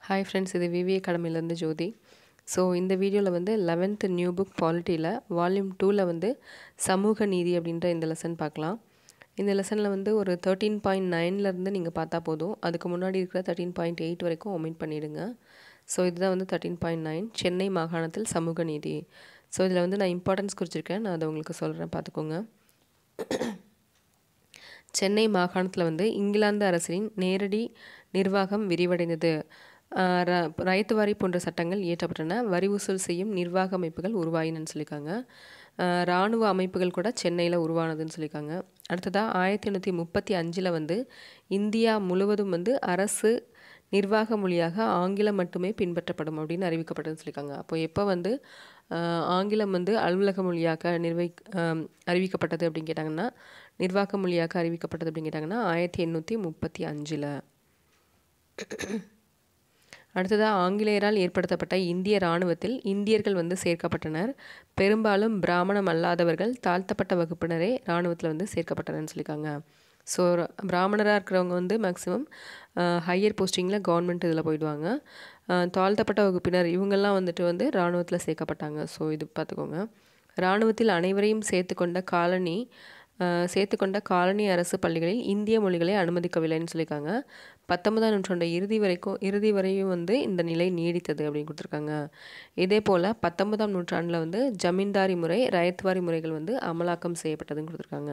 hi friends இது விவி அகாடமிலேருந்து ஜோதி so இந்த வீடியோவில் வந்து லெவன்த்து நியூ புக் பாலிட்டியில் வால்யூம் டூவில் வந்து சமூக நீதி அப்படின்ற இந்த லெசன் பார்க்கலாம் இந்த லெசனில் வந்து ஒரு தேர்ட்டீன் பாயிண்ட் நைன்லேருந்து நீங்கள் பார்த்தா போதும் அதுக்கு முன்னாடி இருக்கிற தேர்ட்டீன் பாயிண்ட் எயிட் வரைக்கும் ஒமிட் பண்ணிவிடுங்க ஸோ இதுதான் வந்து தேர்ட்டீன் பாயிண்ட் நைன் சென்னை மாகாணத்தில் சமூக நீதி ஸோ இதில் வந்து நான் இம்பார்ட்டன்ஸ் குறிச்சிருக்கேன் நான் அதை உங்களுக்கு சொல்கிறேன் பார்த்துக்கோங்க சென்னை மாகாணத்தில் வந்து இங்கிலாந்து அரசின் நேரடி நிர்வாகம் விரிவடைந்தது ரைத்து வாரி போன்ற சட்டங்கள் இயற்றப்பட்டன வரி வசூல் செய்யும் நிர்வாக அமைப்புகள் உருவாயினன்னு சொல்லியிருக்காங்க இராணுவ அமைப்புகள் கூட சென்னையில் உருவானதுன்னு சொல்லியிருக்காங்க அடுத்ததாக ஆயிரத்தி எண்ணூற்றி முப்பத்தி அஞ்சில் வந்து இந்தியா முழுவதும் வந்து அரசு நிர்வாக மொழியாக ஆங்கிலம் மட்டுமே பின்பற்றப்படும் அப்படின்னு அறிவிக்கப்பட்டதுன்னு சொல்லியிருக்காங்க அப்போ எப்போ வந்து ஆங்கிலம் வந்து அலுவலக மொழியாக நிர்வகி அறிவிக்கப்பட்டது அப்படின்னு கேட்டாங்கன்னா நிர்வாக மொழியாக அறிவிக்கப்பட்டது அப்படின்னு கேட்டாங்கன்னா ஆயிரத்தி எண்ணூற்றி முப்பத்தி அஞ்சில் அடுத்ததாக ஆங்கிலேயரால் ஏற்படுத்தப்பட்ட இந்திய இராணுவத்தில் இந்தியர்கள் வந்து சேர்க்கப்பட்டனர் பெரும்பாலும் பிராமணம் அல்லாதவர்கள் தாழ்த்தப்பட்ட வகுப்பினரே இராணுவத்தில் வந்து சேர்க்கப்பட்டனர்னு சொல்லியிருக்காங்க ஸோ பிராமணராக இருக்கிறவங்க வந்து மேக்ஸிமம் ஹையர் போஸ்டிங்கில் கவர்மெண்ட் இதில் போயிடுவாங்க தாழ்த்தப்பட்ட வகுப்பினர் இவங்கெல்லாம் வந்துட்டு வந்து இராணுவத்தில் சேர்க்கப்பட்டாங்க ஸோ இது பார்த்துக்கோங்க இராணுவத்தில் அனைவரையும் சேர்த்துக்கொண்ட காலனி சேர்த்துக்கொண்ட காலனி அரசு பள்ளிகளில் இந்திய மொழிகளை அனுமதிக்கவில்லைன்னு சொல்லியிருக்காங்க பத்தொன்பதாம் நூற்றாண்டு இறுதி வரைக்கும் இறுதி வரையும் வந்து இந்த நிலை நீடித்தது அப்படின்னு கொடுத்துருக்காங்க இதே போல் பத்தொன்பதாம் நூற்றாண்டில் வந்து ஜமீன்தாரி முறை ரயத்வாரி முறைகள் வந்து அமலாக்கம் செய்யப்பட்டதுன்னு கொடுத்துருக்காங்க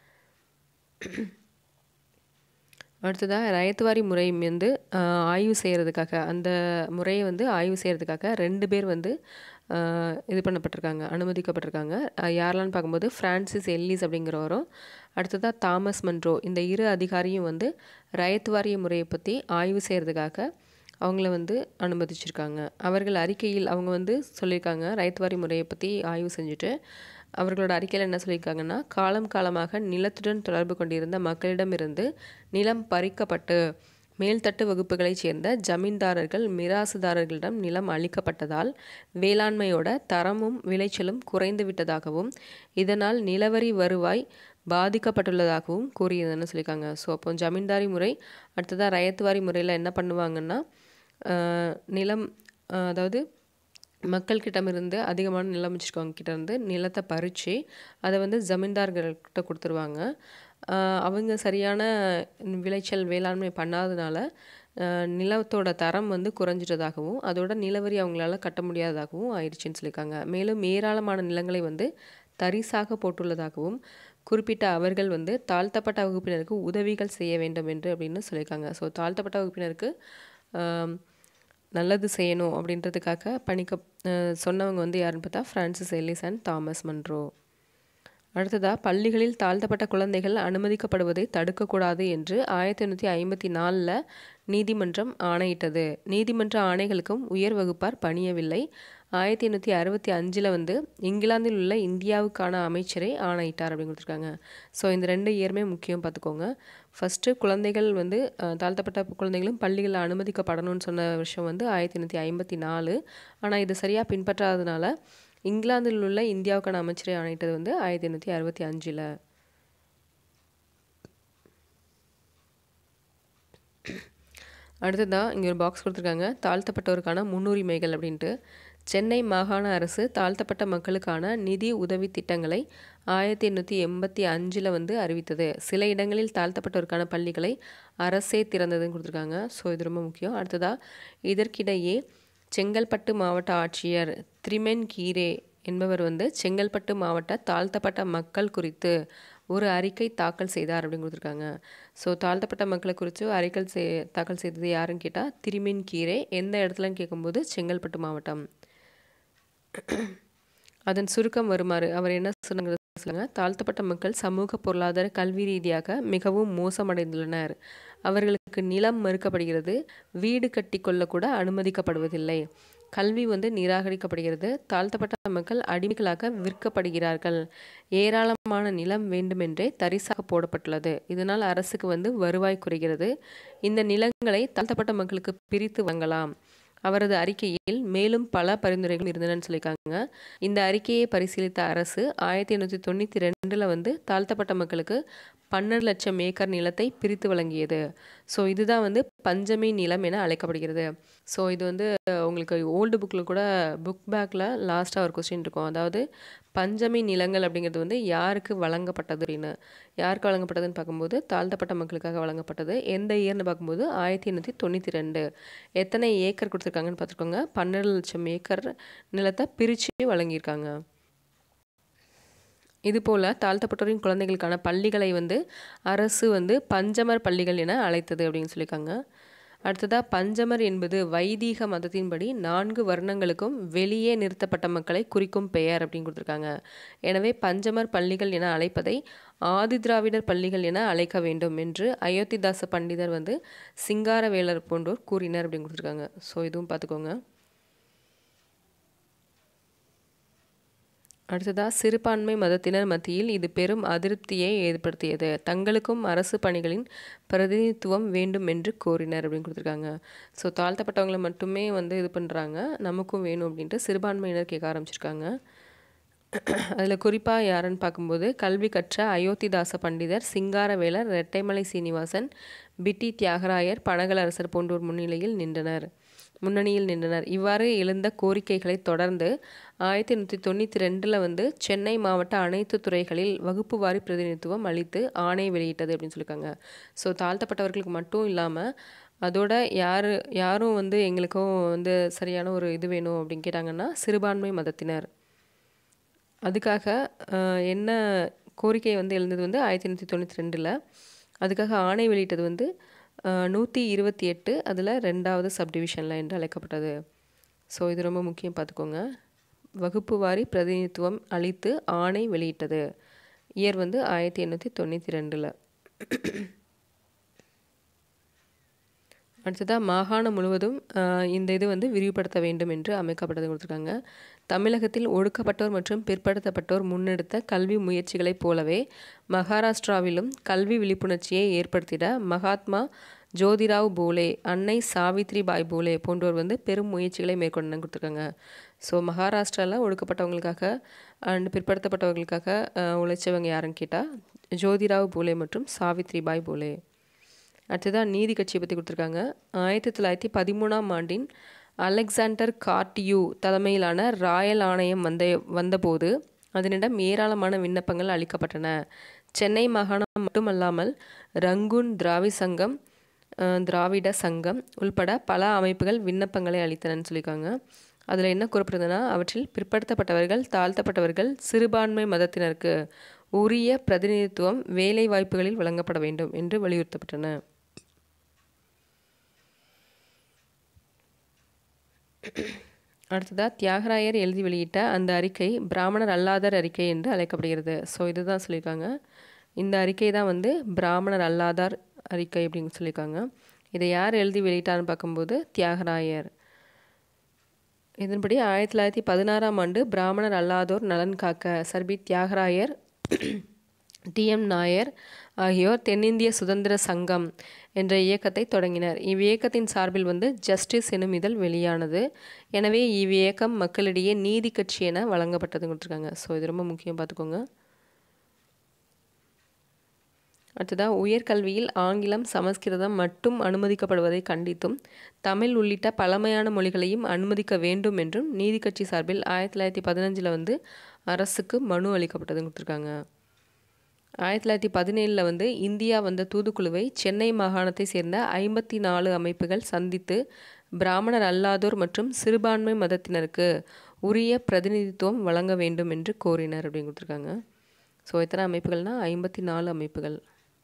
அடுத்ததாக ரயத்வாரி முறை வந்து ஆய்வு செய்கிறதுக்காக அந்த முறையை வந்து ஆய்வு செய்கிறதுக்காக ரெண்டு பேர் வந்து இது பண்ணப்பட்டிருக்காங்க அனுமதிக்கப்பட்டிருக்காங்க யாரெல்லாம் பார்க்கும்போது ஃப்ரான்சிஸ் எல்லிஸ் அப்படிங்கிறவரும் அடுத்ததாக தாமஸ் மன்ரோ இந்த இரு அதிகாரியும் வந்து ரயத்வாரிய முறையை பற்றி ஆய்வு செய்கிறதுக்காக அவங்கள வந்து அனுமதிச்சிருக்காங்க அவர்கள் அறிக்கையில் அவங்க வந்து சொல்லியிருக்காங்க ரயத்வாரி முறையை பற்றி ஆய்வு செஞ்சுட்டு அவர்களோட அறிக்கையில் என்ன சொல்லியிருக்காங்கன்னா காலம் காலமாக நிலத்துடன் தொடர்பு கொண்டிருந்த மக்களிடமிருந்து நிலம் பறிக்கப்பட்டு மேல்தட்டு வகுப்புகளைச் சேர்ந்த ஜமீன்தாரர்கள் மிராசுதாரர்களிடம் நிலம் அளிக்கப்பட்டதால் வேளாண்மையோட தரமும் விளைச்சலும் குறைந்து விட்டதாகவும் இதனால் நிலவரி வருவாய் பாதிக்கப்பட்டுள்ளதாகவும் கூறியதுன்னு சொல்லியிருக்காங்க ஸோ அப்போ ஜமீன்தாரி முறை அடுத்ததாக ரயத்துவாரி முறையில் என்ன பண்ணுவாங்கன்னா நிலம் அதாவது மக்கள்கிட்டமிருந்து அதிகமான நிலம் வச்சுருக்கவங்க கிட்டேருந்து நிலத்தை பறித்து அதை வந்து ஜமீன்தார்கள்கிட்ட கொடுத்துருவாங்க அவங்க சரியான விளைச்சல் வேளாண்மை பண்ணாதனால நிலத்தோட தரம் வந்து குறைஞ்சிட்டதாகவும் அதோட நிலவரி அவங்களால கட்ட முடியாததாகவும் ஆயிடுச்சுன்னு சொல்லியிருக்காங்க மேலும் ஏராளமான நிலங்களை வந்து தரிசாக போட்டுள்ளதாகவும் குறிப்பிட்ட அவர்கள் வந்து தாழ்த்தப்பட்ட வகுப்பினருக்கு உதவிகள் செய்ய வேண்டும் என்று அப்படின்னு சொல்லியிருக்காங்க ஸோ தாழ்த்தப்பட்ட வகுப்பினருக்கு நல்லது செய்யணும் அப்படின்றதுக்காக பணிக்க சொன்னவங்க வந்து யாருன்னு பார்த்தா Francis Ellis and Thomas Munro அடுத்ததாக பள்ளிகளில் தாழ்த்தப்பட்ட குழந்தைகள் அனுமதிக்கப்படுவதை தடுக்கக்கூடாது என்று ஆயிரத்தி எண்ணூற்றி ஐம்பத்தி நாலில் நீதிமன்றம் ஆணையிட்டது நீதிமன்ற ஆணைகளுக்கும் உயர் வகுப்பார் பணியவில்லை ஆயிரத்தி எண்ணூற்றி அறுபத்தி அஞ்சில் வந்து இங்கிலாந்தில் உள்ள இந்தியாவுக்கான அமைச்சரை ஆணையிட்டார் அப்படின்னு கொடுத்துருக்காங்க ஸோ இந்த ரெண்டு இயருமே முக்கியம் பார்த்துக்கோங்க ஃபஸ்ட்டு குழந்தைகள் வந்து தாழ்த்தப்பட்ட குழந்தைகளும் பள்ளிகளில் அனுமதிக்கப்படணும்னு சொன்ன விஷயம் வந்து ஆயிரத்தி எண்ணூற்றி ஐம்பத்தி நாலு ஆனால் இது சரியாக பின்பற்றாததுனால இங்கிலாந்தில் உள்ள இந்தியாவுக்கான அமைச்சரை ஆணையிட்டது வந்து ஆயிரத்தி எண்ணூற்றி அறுபத்தி அஞ்சில் அடுத்ததாக இங்கே ஒரு பாக்ஸ் கொடுத்துருக்காங்க தாழ்த்தப்பட்டோருக்கான முன்னுரிமைகள் அப்படின்ட்டு சென்னை மாகாண அரசு தாழ்த்தப்பட்ட மக்களுக்கான நிதி உதவி திட்டங்களை ஆயிரத்தி எண்ணூற்றி எண்பத்தி அஞ்சில் வந்து அறிவித்தது சில இடங்களில் தாழ்த்தப்பட்டோருக்கான பள்ளிகளை அரசே திறந்ததுன்னு கொடுத்துருக்காங்க ஸோ இது ரொம்ப முக்கியம் அடுத்ததாக இதற்கிடையே செங்கல்பட்டு மாவட்ட ஆட்சியர் திரிமென் கீரே என்பவர் வந்து செங்கல்பட்டு மாவட்ட தாழ்த்தப்பட்ட மக்கள் குறித்து ஒரு அறிக்கை தாக்கல் செய்தார் அப்படின்னு கொடுத்துருக்காங்க ஸோ தாழ்த்தப்பட்ட மக்களை குறித்து அறிக்கை செய் தாக்கல் செய்தது யாருன்னு கேட்டால் திரிமின் கீரே எந்த இடத்துலன்னு கேட்கும்போது செங்கல்பட்டு மாவட்டம் அதன் சுருக்கம் வருமாறு அவர் என்ன சொன்னாங்க சொல்லுங்க தாழ்த்தப்பட்ட மக்கள் சமூக பொருளாதார கல்வி ரீதியாக மிகவும் மோசமடைந்துள்ளனர் அவர்களுக்கு நிலம் மறுக்கப்படுகிறது வீடு கட்டி கொள்ளக்கூட அனுமதிக்கப்படுவதில்லை கல்வி வந்து நிராகரிக்கப்படுகிறது தாழ்த்தப்பட்ட மக்கள் அடிமைகளாக விற்கப்படுகிறார்கள் ஏராளமான நிலம் வேண்டுமென்றே தரிசாக போடப்பட்டுள்ளது இதனால் அரசுக்கு வந்து வருவாய் குறைகிறது இந்த நிலங்களை தாழ்த்தப்பட்ட மக்களுக்கு பிரித்து வழங்கலாம் அவரது அறிக்கையில் மேலும் பல பரிந்துரைகள் இருந்தனன்னு சொல்லியிருக்காங்க இந்த அறிக்கையை பரிசீலித்த அரசு ஆயிரத்தி எண்ணூற்றி தொண்ணூற்றி ரெண்டில் வந்து தாழ்த்தப்பட்ட மக்களுக்கு பன்னெண்டு லட்சம் ஏக்கர் நிலத்தை பிரித்து வழங்கியது ஸோ இதுதான் வந்து பஞ்சமி நிலம் என அழைக்கப்படுகிறது ஸோ இது வந்து உங்களுக்கு ஓல்டு புக்கில் கூட புக் பேக்கில் லாஸ்ட்டாக ஒரு கொஸ்டின் இருக்கும் அதாவது பஞ்சமி நிலங்கள் அப்படிங்கிறது வந்து யாருக்கு வழங்கப்பட்டது அப்படின்னு யாருக்கு வழங்கப்பட்டதுன்னு பார்க்கும்போது தாழ்த்தப்பட்ட மக்களுக்காக வழங்கப்பட்டது எந்த இயர்னு பார்க்கும்போது ஆயிரத்தி எண்ணூற்றி தொண்ணூற்றி ரெண்டு எத்தனை ஏக்கர் கொடுத்துருக்காங்கன்னு பார்த்துக்கோங்க பன்னெண்டு லட்சம் ஏக்கர் நிலத்தை பிரித்து வழங்கியிருக்காங்க இதுபோல் தாழ்த்தப்பட்டோரின் குழந்தைகளுக்கான பள்ளிகளை வந்து அரசு வந்து பஞ்சமர் பள்ளிகள் என அழைத்தது அப்படின்னு சொல்லியிருக்காங்க அடுத்ததாக பஞ்சமர் என்பது வைதீக மதத்தின்படி நான்கு வர்ணங்களுக்கும் வெளியே நிறுத்தப்பட்ட மக்களை குறிக்கும் பெயர் அப்படின்னு கொடுத்துருக்காங்க எனவே பஞ்சமர் பள்ளிகள் என அழைப்பதை ஆதிதிராவிடர் பள்ளிகள் என அழைக்க வேண்டும் என்று அயோத்திதாச பண்டிதர் வந்து சிங்காரவேலர் போன்றோர் கூறினர் அப்படின்னு கொடுத்துருக்காங்க ஸோ இதுவும் பார்த்துக்கோங்க அடுத்ததாக சிறுபான்மை மதத்தினர் மத்தியில் இது பெரும் அதிருப்தியை ஏற்படுத்தியது தங்களுக்கும் அரசு பணிகளின் பிரதிநிதித்துவம் வேண்டும் என்று கோரினர் அப்படின்னு கொடுத்துருக்காங்க ஸோ தாழ்த்தப்பட்டவங்களை மட்டுமே வந்து இது பண்ணுறாங்க நமக்கும் வேணும் அப்படின்ட்டு சிறுபான்மையினர் கேட்க ஆரம்பிச்சிருக்காங்க அதில் குறிப்பாக யாருன்னு பார்க்கும்போது கல்வி கற்ற அயோத்திதாச பண்டிதர் சிங்காரவேலர் ரெட்டைமலை சீனிவாசன் பிட்டி தியாகராயர் பனகல் அரசர் போன்றோர் முன்னிலையில் நின்றனர் முன்னணியில் நின்றனர் இவ்வாறு எழுந்த கோரிக்கைகளை தொடர்ந்து ஆயிரத்தி எண்ணூற்றி தொண்ணூற்றி ரெண்டில் வந்து சென்னை மாவட்ட அனைத்து துறைகளில் வகுப்பு வாரி பிரதிநிதித்துவம் அளித்து ஆணை வெளியிட்டது அப்படின்னு சொல்லியிருக்காங்க ஸோ தாழ்த்தப்பட்டவர்களுக்கு மட்டும் இல்லாமல் அதோட யார் யாரும் வந்து எங்களுக்கும் வந்து சரியான ஒரு இது வேணும் அப்படின்னு கேட்டாங்கன்னா சிறுபான்மை மதத்தினர் அதுக்காக என்ன கோரிக்கை வந்து எழுந்தது வந்து ஆயிரத்தி எண்ணூற்றி தொண்ணூற்றி ரெண்டில் அதுக்காக ஆணை வெளியிட்டது வந்து நூற்றி இருபத்தி எட்டு அதில் ரெண்டாவது சப்டிவிஷனில் என்று அழைக்கப்பட்டது ஸோ இது ரொம்ப முக்கியம் பார்த்துக்கோங்க வகுப்பு வாரி பிரதிநிதித்துவம் அளித்து ஆணை வெளியிட்டது இயர் வந்து ஆயிரத்தி எண்ணூற்றி தொண்ணூற்றி ரெண்டில் அடுத்ததாக மாகாணம் முழுவதும் இந்த இது வந்து விரிவுபடுத்த வேண்டும் என்று அமைக்கப்பட்டது கொடுத்துருக்காங்க தமிழகத்தில் ஒடுக்கப்பட்டோர் மற்றும் பிற்படுத்தப்பட்டோர் முன்னெடுத்த கல்வி முயற்சிகளைப் போலவே மகாராஷ்டிராவிலும் கல்வி விழிப்புணர்ச்சியை ஏற்படுத்திட மகாத்மா ஜோதிராவ் போலே அன்னை சாவித்ரி பாய் போலே போன்றோர் வந்து பெரும் முயற்சிகளை மேற்கொண்டு கொடுத்துருக்காங்க ஸோ மகாராஷ்டிராவில் ஒடுக்கப்பட்டவங்களுக்காக அண்ட் பிற்படுத்தப்பட்டவர்களுக்காக உழைச்சவங்க யாருன்னு கேட்டால் ஜோதிராவ் போலே மற்றும் சாவித்ரி பாய் போலே அடுத்ததாக நீதி கட்சியை பற்றி கொடுத்துருக்காங்க ஆயிரத்தி தொள்ளாயிரத்தி பதிமூணாம் ஆண்டின் அலெக்சாண்டர் கார்டியூ தலைமையிலான ராயல் ஆணையம் வந்த வந்தபோது அதனிடம் ஏராளமான விண்ணப்பங்கள் அளிக்கப்பட்டன சென்னை மாகாணம் மட்டுமல்லாமல் ரங்கூன் திராவி சங்கம் திராவிட சங்கம் உள்பட பல அமைப்புகள் விண்ணப்பங்களை அளித்தனன்னு சொல்லியிருக்காங்க அதில் என்ன கூறப்படுதுன்னா அவற்றில் பிற்படுத்தப்பட்டவர்கள் தாழ்த்தப்பட்டவர்கள் சிறுபான்மை மதத்தினருக்கு உரிய பிரதிநிதித்துவம் வேலை வாய்ப்புகளில் வழங்கப்பட வேண்டும் என்று வலியுறுத்தப்பட்டன அடுத்ததாக தியாகராயர் எழுதி வெளியிட்ட அந்த அறிக்கை பிராமணர் அல்லாதர் அறிக்கை என்று அழைக்கப்படுகிறது ஸோ இதுதான் சொல்லியிருக்காங்க இந்த அறிக்கை தான் வந்து பிராமணர் அல்லாதார் அறிக்கை அப்படின்னு சொல்லியிருக்காங்க இதை யார் எழுதி வெளியிட்டார்னு பார்க்கும்போது தியாகராயர் இதன்படி ஆயிரத்தி தொள்ளாயிரத்தி பதினாறாம் ஆண்டு பிராமணர் அல்லாதோர் நலன் காக்க சர்பி தியாகராயர் டிஎம் நாயர் ஆகியோர் தென்னிந்திய சுதந்திர சங்கம் என்ற இயக்கத்தை தொடங்கினர் இவ்வியக்கத்தின் சார்பில் வந்து ஜஸ்டிஸ் எனும் இதழ் வெளியானது எனவே இவ்வியக்கம் மக்களிடையே நீதி கட்சி என வழங்கப்பட்டது கொடுத்துருக்காங்க ஸோ இது ரொம்ப முக்கியம் பார்த்துக்கோங்க அடுத்ததாக உயர்கல்வியில் ஆங்கிலம் சமஸ்கிருதம் மட்டும் அனுமதிக்கப்படுவதை கண்டித்தும் தமிழ் உள்ளிட்ட பழமையான மொழிகளையும் அனுமதிக்க வேண்டும் என்றும் நீதி கட்சி சார்பில் ஆயிரத்தி தொள்ளாயிரத்தி பதினஞ்சில் வந்து அரசுக்கு மனு அளிக்கப்பட்டது கொடுத்துருக்காங்க ஆயிரத்தி தொள்ளாயிரத்தி பதினேழில் வந்து இந்தியா வந்த தூதுக்குழுவை சென்னை மாகாணத்தை சேர்ந்த ஐம்பத்தி நாலு அமைப்புகள் சந்தித்து பிராமணர் அல்லாதோர் மற்றும் சிறுபான்மை மதத்தினருக்கு உரிய பிரதிநிதித்துவம் வழங்க வேண்டும் என்று கோரினர் அப்படின்னு கொடுத்துருக்காங்க ஸோ எத்தனை அமைப்புகள்னால் ஐம்பத்தி நாலு அமைப்புகள்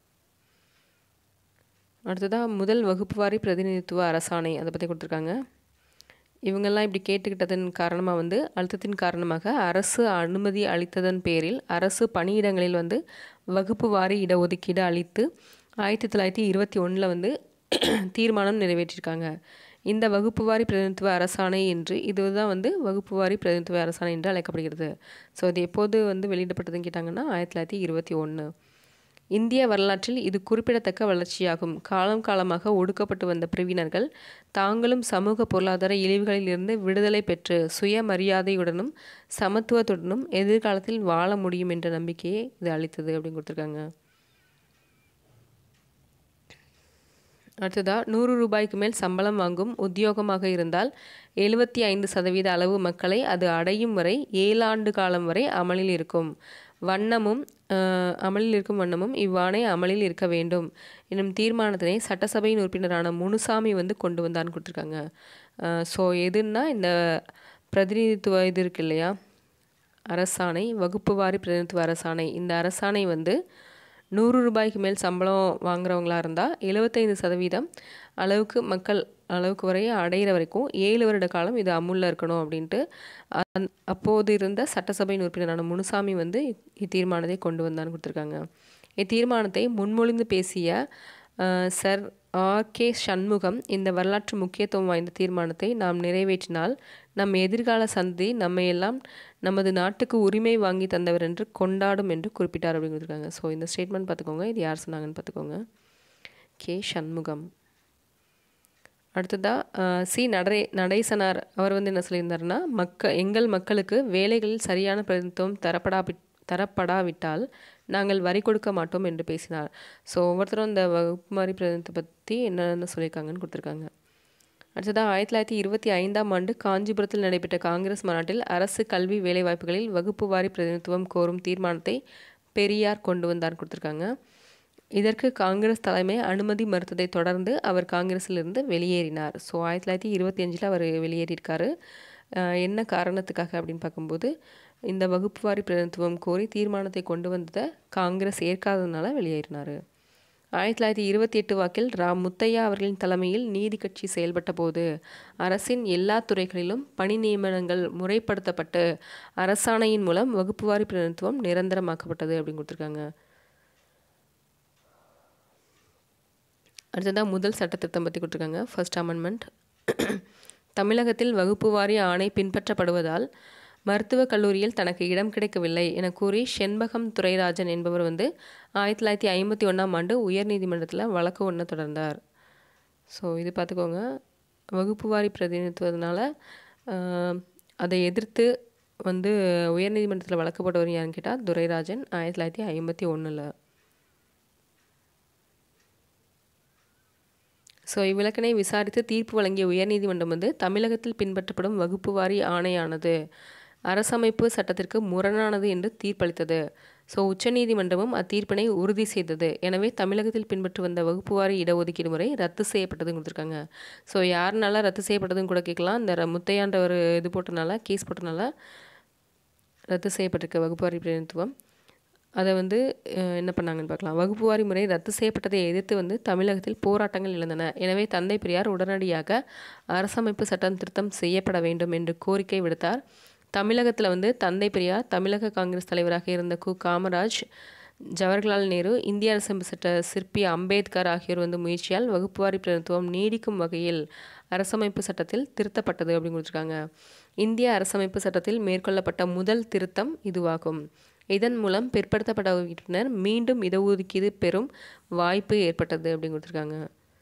அடுத்ததாக முதல் வகுப்பு வாரி பிரதிநிதித்துவ அரசாணை அதை பற்றி கொடுத்துருக்காங்க இவங்கெல்லாம் இப்படி கேட்டுக்கிட்டதன் காரணமாக வந்து அழுத்தத்தின் காரணமாக அரசு அனுமதி அளித்ததன் பேரில் அரசு பணியிடங்களில் வந்து வகுப்பு வாரி இடஒதுக்கீடு அளித்து ஆயிரத்தி தொள்ளாயிரத்தி இருபத்தி ஒன்றில் வந்து தீர்மானம் நிறைவேற்றியிருக்காங்க இந்த வகுப்பு வாரி பிரதிநிதித்துவ அரசாணை என்று இதுதான் வந்து வகுப்பு வாரி பிரதிநிதித்துவ அரசாணை என்று அழைக்கப்படுகிறது ஸோ இது எப்போது வந்து வெளியிடப்பட்டதுன்னு கேட்டாங்கன்னா ஆயிரத்தி தொள்ளாயிரத்தி இருபத்தி ஒன்று இந்திய வரலாற்றில் இது குறிப்பிடத்தக்க வளர்ச்சியாகும் காலம் காலமாக ஒடுக்கப்பட்டு வந்த பிரிவினர்கள் தாங்களும் சமூக பொருளாதார இழிவுகளில் இருந்து விடுதலை பெற்று சுயமரியாதையுடனும் சமத்துவத்துடனும் எதிர்காலத்தில் வாழ முடியும் என்ற நம்பிக்கையை இது அளித்தது அப்படின்னு கொடுத்துருக்காங்க அடுத்ததா நூறு ரூபாய்க்கு மேல் சம்பளம் வாங்கும் உத்தியோகமாக இருந்தால் எழுபத்தி ஐந்து சதவீத அளவு மக்களை அது அடையும் வரை ஏழாண்டு காலம் வரை அமலில் இருக்கும் வண்ணமும் அஹ், அமலில் இருக்கும் வண்ணமும் இவ்வாணை அமலில் இருக்க வேண்டும் எனும் தீர்மானத்தினை சட்டசபையின் உறுப்பினரான முனுசாமி வந்து கொண்டு வந்தான்னு கொடுத்துருக்காங்க ஸோ எதுன்னா இந்த பிரதிநிதித்துவ இது இருக்கு இல்லையா அரசாணை வகுப்பு வாரி பிரதிநிதித்துவ அரசாணை இந்த அரசாணை வந்து நூறு ரூபாய்க்கு மேல் சம்பளம் வாங்குறவங்களா இருந்தால் எழுபத்தைந்து சதவீதம் அளவுக்கு மக்கள் அளவுக்கு வரைய அடையிற வரைக்கும் ஏழு வருட காலம் இது அமுல்ல இருக்கணும் அப்படின்ட்டு அந் அப்போது இருந்த சட்டசபையின் உறுப்பினரான முனுசாமி வந்து இத்- இத்தீர்மானத்தை கொண்டு வந்தான்னு கொடுத்துருக்காங்க இத்தீர்மானத்தை முன்மொழிந்து பேசிய அஹ், சர் ஆர் கே சண்முகம் இந்த வரலாற்று முக்கியத்துவம் வாய்ந்த தீர்மானத்தை நாம் நிறைவேற்றினால் நம் எதிர்கால சந்ததி நம்மை எல்லாம் நமது நாட்டுக்கு உரிமை வாங்கி தந்தவர் என்று கொண்டாடும் என்று குறிப்பிட்டார் அப்படின்னு கொடுத்துருக்காங்க ஸோ இந்த ஸ்டேட்மெண்ட் பார்த்துக்கோங்க இது யார் சொன்னாங்கன்னு பார்த்துக்கோங்க கே சண்முகம் அடுத்ததா அஹ், சி நடை நடேசனார் அவர் வந்து என்ன சொல்லியிருந்தாருன்னா மக்க எங்கள் மக்களுக்கு வேலைகளில் சரியான பிரதிநிதித்துவம் தரப்படா தரப்படாவிட்டால் நாங்கள் வரி கொடுக்க மாட்டோம் என்று பேசினார் ஸோ ஒவ்வொருத்தரும் இந்த வகுப்பு மாதிரி பிரதிநிதித்தை பற்றி என்னென்ன சொல்லியிருக்காங்கன்னு கொடுத்துருக்காங்க அடுத்ததாக ஆயிரத்தி தொள்ளாயிரத்தி இருபத்தி ஐந்தாம் ஆண்டு காஞ்சிபுரத்தில் நடைபெற்ற காங்கிரஸ் மாநாட்டில் அரசு கல்வி வேலைவாய்ப்புகளில் வகுப்பு வாரி பிரதிநிதித்துவம் கோரும் தீர்மானத்தை பெரியார் கொண்டு வந்தார் கொடுத்துருக்காங்க இதற்கு காங்கிரஸ் தலைமை அனுமதி மறுத்ததை தொடர்ந்து அவர் காங்கிரஸிலிருந்து வெளியேறினார் ஸோ ஆயிரத்தி தொள்ளாயிரத்தி இருபத்தி அஞ்சில் அவர் வெளியேறியிருக்காரு அஹ் என்ன காரணத்துக்காக அப்படின்னு பார்க்கும்போது இந்த வகுப்பு வாரி பிரதிநிதித்துவம் கோரி தீர்மானத்தை கொண்டு வந்ததை காங்கிரஸ் ஏற்காததுனால வெளியேறினார் ஆயிரத்தி தொள்ளாயிரத்தி இருபத்தி எட்டு வாக்கில் ரா முத்தையா அவர்களின் தலைமையில் நீதி கட்சி செயல்பட்ட போது அரசின் எல்லா துறைகளிலும் பணி நியமனங்கள் முறைப்படுத்தப்பட்டு அரசாணையின் மூலம் வகுப்பு வாரி பிரதிநிதித்துவம் நிரந்தரமாக்கப்பட்டது அப்படின்னு கொடுத்துருக்காங்க அடுத்ததாக முதல் சட்ட திருத்தம் பற்றி கொடுத்துருக்காங்க ஃபர்ஸ்ட் அமெண்ட்மெண்ட் தமிழகத்தில் வகுப்பு வாரிய ஆணை பின்பற்றப்படுவதால் மருத்துவக் கல்லூரியில் தனக்கு இடம் கிடைக்கவில்லை என கூறி செண்பகம் துரைராஜன் என்பவர் வந்து ஆயிரத்தி தொள்ளாயிரத்தி ஐம்பத்தி ஒன்றாம் ஆண்டு உயர்நீதிமன்றத்தில் வழக்கு ஒன்று தொடர்ந்தார் ஸோ இது பார்த்துக்கோங்க வகுப்பு வாரி பிரதிநிதித்துவதனால ஆஹ், அதை எதிர்த்து வந்து உயர்நீதிமன்றத்தில் வழக்கு போட்டவர் யாருன்னு கேட்டால் துரைராஜன் ஆயிரத்தி தொள்ளாயிரத்தி ஐம்பத்தி ஒன்றில் ஸோ இவ்விளக்கினை விசாரித்து தீர்ப்பு வழங்கிய உயர்நீதிமன்றம் வந்து தமிழகத்தில் பின்பற்றப்படும் வகுப்பு வாரி ஆணையானது அரசமைப்பு சட்டத்திற்கு முரணானது என்று தீர்ப்பளித்தது ஸோ உச்சநீதிமன்றமும் அத்தீர்ப்பினை உறுதி செய்தது எனவே தமிழகத்தில் பின்பற்றி வந்த வகுப்பு வாரி இடஒதுக்கீடு முறை ரத்து செய்யப்பட்டதுன்னு கொடுத்துருக்காங்க ஸோ யாருனால ரத்து செய்யப்பட்டதுன்னு கூட கேட்கலாம் இந்த ர- முத்தையான்ற ஒரு இது போட்டனால கேஸ் போட்டனால ரத்து செய்யப்பட்டிருக்க வகுப்பு வாரி பிரதிநிதித்துவம் அதை வந்து அஹ், என்ன பண்ணாங்கன்னு பார்க்கலாம் வகுப்பு வாரி முறை ரத்து செய்யப்பட்டதை எதிர்த்து வந்து தமிழகத்தில் போராட்டங்கள் எழுந்தன எனவே தந்தை பெரியார் உடனடியாக அரசமைப்பு சட்டம் திருத்தம் செய்யப்பட வேண்டும் என்று கோரிக்கை விடுத்தார் தமிழகத்தில் வந்து தந்தை பெரியார் தமிழக காங்கிரஸ் தலைவராக இருந்த கு காமராஜ் ஜவஹர்லால் நேரு இந்திய அரசமைப்பு சட்ட சிற்பி அம்பேத்கர் ஆகியோர் வந்து முயற்சியால் வகுப்புவாரி பிரதிநிதித்துவம் நீடிக்கும் வகையில் அரசமைப்பு சட்டத்தில் திருத்தப்பட்டது அப்படின்னு கொடுத்துருக்காங்க இந்திய அரசமைப்பு சட்டத்தில் மேற்கொள்ளப்பட்ட முதல் திருத்தம் இதுவாகும் இதன் மூலம் பிற்படுத்தப்பட்ட வகுப்பினர் மீண்டும் இடஒதுக்கீடு பெறும் வாய்ப்பு ஏற்பட்டது அப்படின்னு கொடுத்துருக்காங்க